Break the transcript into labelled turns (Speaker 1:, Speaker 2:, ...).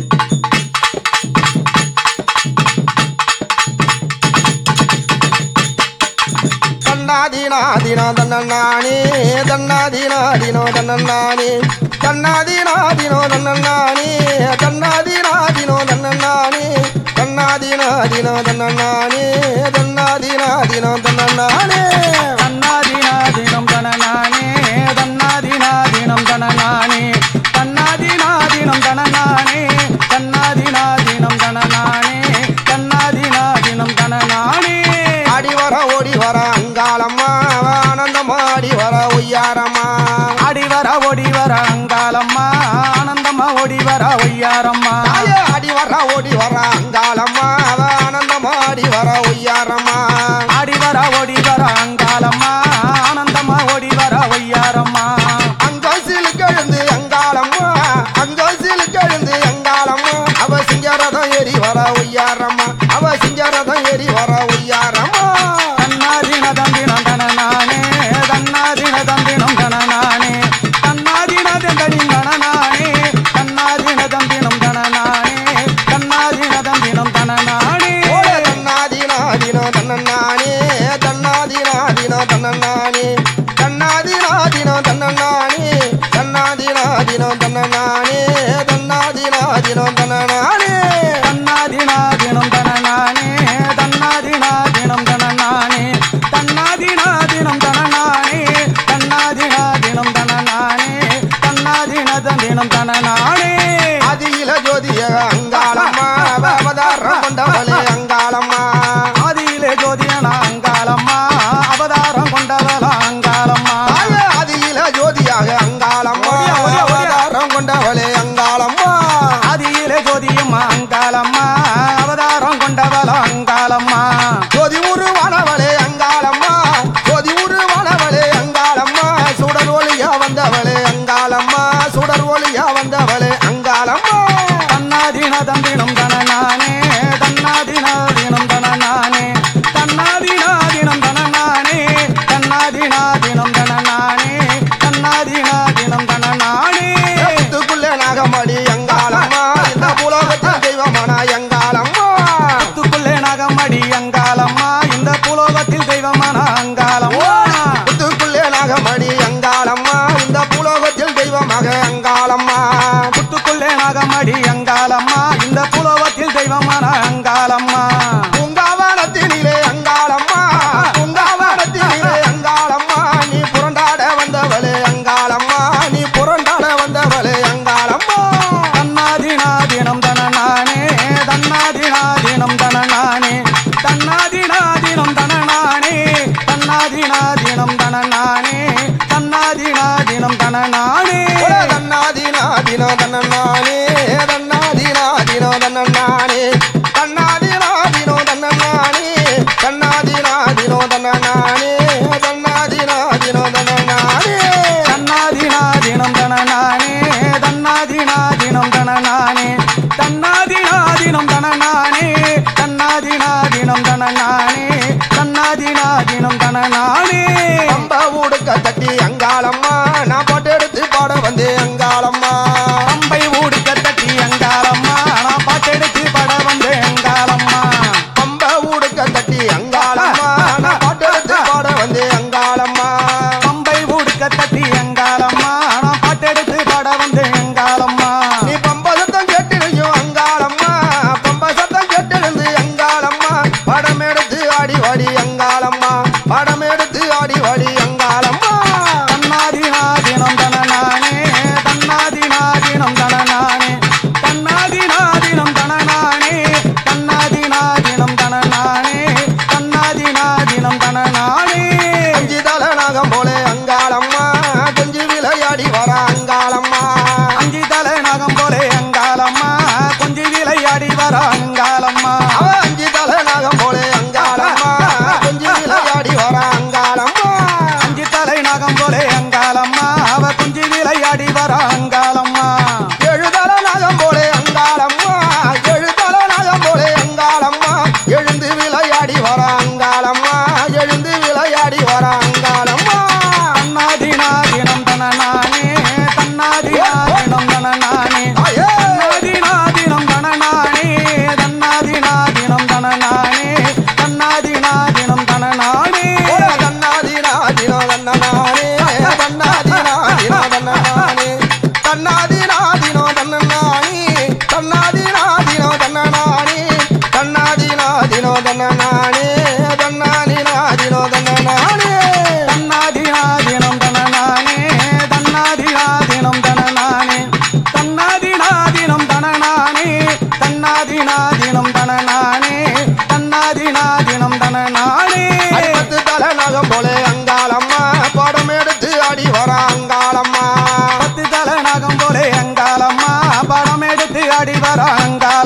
Speaker 1: தன்னாதினாதினோ தன்னண்ணானே தன்னாதினாதினோ தன்னண்ணானே தன்னாதினாதினோ தன்னண்ணானே தன்னாதினாதினோ தன்னண்ணானே தன்னாதினாதினோ தன்னண்ணானே தன்னாதினாதினோ தன்னண்ணானே
Speaker 2: தன்னாதினாதினம் தனநானே தன்னாதினாதினம் தனநானே தன்னாதினாதினம் தனநானே தன்னாதினாதினம் தனநானே தன்னாதினாதினம் தனநானே
Speaker 1: ஆடி வர ஓடி வர அங்காளம்மா ஆனந்தம் ஆடி வர ஒய்யாரம்மா
Speaker 2: ஆடி வர ஓடி வர அங்காளம்மா ஆனந்தம்மா ஓடி வர ஒய்யாரம்மா
Speaker 1: தாயே ஆடி வர ஓடி வர அங்காளம்மா ஆனந்தம் ஆடி வர ஒய்யாரம்மா
Speaker 2: ஆடி வர ஓடி வர அங்காளம்மா ஆனந்தம்மா ஓடி வர ஒய்யாரம்மா
Speaker 1: அங்கோசில் கழுந்து அங்காளம்மா அங்கோசில் கழுந்து அங்காளம்மா அவ சிங்கரதம் ஏறி வர ஒய்யாரம்மா அவ சிங்கரதம் ஏறி வர ஒய்யாரம்மா
Speaker 2: தன்னாதின தந்தினம் தனநானே தன்னாதின தந்தினம் தனநானே தன்னாதின தந்தனின் தனநானே தன்னாதின தந்தினம் தனநானே தன்னாதின தந்தினம் தனநானே
Speaker 1: ஓட தன்னாதினாதினோ தன்னண்ணானே தன்னாதினாதினோ தன்னண்ணானே தன்னாதினாதினோ தன்னண்ணானே தன்னாதினாதினோ தன்னண்ணானே தன்னாதினாதினோ தன்னண்ணானே
Speaker 2: தன்னாதினாதினம் தனநானே தன்னாதினாதினம் தனநானே தன்னாதினாதினம் தனநானே தன்னாதினாதினம் தனநானே தன்னாதின தந்தினம் தனநானே
Speaker 1: அதியில ஜோதிய அங்காளம்மா அவதாரம் கொண்டவளே அங்காளம்மா
Speaker 2: ஆதியிலே ஜோதியன அங்காளம்மா அவதாரம் கொண்டவள அங்காளம்மா
Speaker 1: தாயே அதியில ஜோதியாக அங்காளம்மா அவதாரம் கொண்டவளே அங்காளம்மா
Speaker 2: ஆதியிலே ஜோதியம்மா அங்காளம்மா அவதாரம் கொண்டவள அங்காளம்மா
Speaker 1: ஜோதி உருவானவளே அங்காளம்மா ஜோதி உருவானவளே அங்காளம்மா சுடர் ஒளியா வந்தவளே அங்காளம்மா சுடர் ஒளியா வந்தவளே அங்காளம்மா
Speaker 2: தன்னாதின தந்தினம் தனநானே தன்னாதினாதினம் தனநானே தன்னாதினாதினம் தனநானே தன்னாதினாதினம் தனநானே தன்னாதினாதினம் தனநானே
Speaker 1: முத்துக்குள்ளே நாகமடி அங்காளம்மா இந்த புலோகத்தின் தெய்வமான அங்காளம்மா
Speaker 2: முத்துக்குள்ளே நகமடி அங்காளம்மா இந்த புலோகத்தில் தெய்வமான அங்காளம்மா
Speaker 1: முத்துக்குள்ளே நாகமடி அங்காளம்மா இந்த புலோகத்தில் தெய்வமாக அங்காளம்மா
Speaker 2: முத்துக்குள்ளே நகமடி அங்காளம்மா இந்த புலோகத்தில் தெய்வமான அங்காளம்மா
Speaker 1: பூங்காவனத்தினிலே அங்காளம்மா பூங்காவனத்தினிலே அங்காளம்மா நீ புரண்டாட வந்தவளே அங்காளம்மா நீ புரண்டாட வந்தவளே அங்காளம்மா
Speaker 2: தன்னாதினாதினம் தனநானே தன்னாதினாதினம் தனநானே தன்னாதினாதினம் தனநானே தன்னாதினாதினம் தனநானே தன்னாதினாதினம் தனநானே
Speaker 1: ஒரே தன்னாதினாதினோ தன்னண்ணானே தன்னாதினாதினோ தன்னண்ணானே தன்னாதினாதினோ தன்னண்ணானே தன்னாதினாதினோ தன்னண்ணானே தன்னாதினாதினோ தன்னண்ணானே
Speaker 2: தன்னாதினாதினம் தனநானே தன்னாதினாதினம் தனநானே தன்னாதினாதினம் தனநானே தன்னாதினாதினம் தனநானே தன்னாதினாதினம் தனநானே
Speaker 1: பம்ப ஊடுக்க தட்டி அங்காளம்மா நான் பாட்டு எடுத்து பாட வந்து அங்காளம்மா
Speaker 2: பம்பை ஊடுக்க தட்டி அங்காளம்மா நான் பாட்டெடுத்து பட வந்து அங்காளம்மா
Speaker 1: பம்ப ஊடுக்க தட்டி அங்காளம்மா நான் பாட்டு எடுத்து பாட வந்து அங்காளம்மா
Speaker 2: பம்பை ஊடுக்க தட்டி அங்காளம்மா நான் பாட்டெடுத்து பட வந்து அங்காளம்மா
Speaker 1: நீ பம்ப சத்தம் கேட்டிருந்தும் அங்காளம்மா பம்ப சத்தம் கேட்டிருந்து அங்காளம்மா படம் எடுத்து ஆடி வாடி அங்காளம்மா படம் எடுத்து ஆடி வாடி அங்காளம்மா
Speaker 2: தன்னாதினாதினம் தனநானே தன்னாதினாதினம் தன்னாதி நாதினம் தன நானே தன்னாதி நாதினம் தன நானே
Speaker 1: பத்து தலை நகம் போல அங்காளம்மா படம் எடுத்து அடி வர அங்காளம்மா
Speaker 2: பத்து தல நகம் போலே அங்காளம்மா படம் எடுத்து அடி வர அங்காளம்மா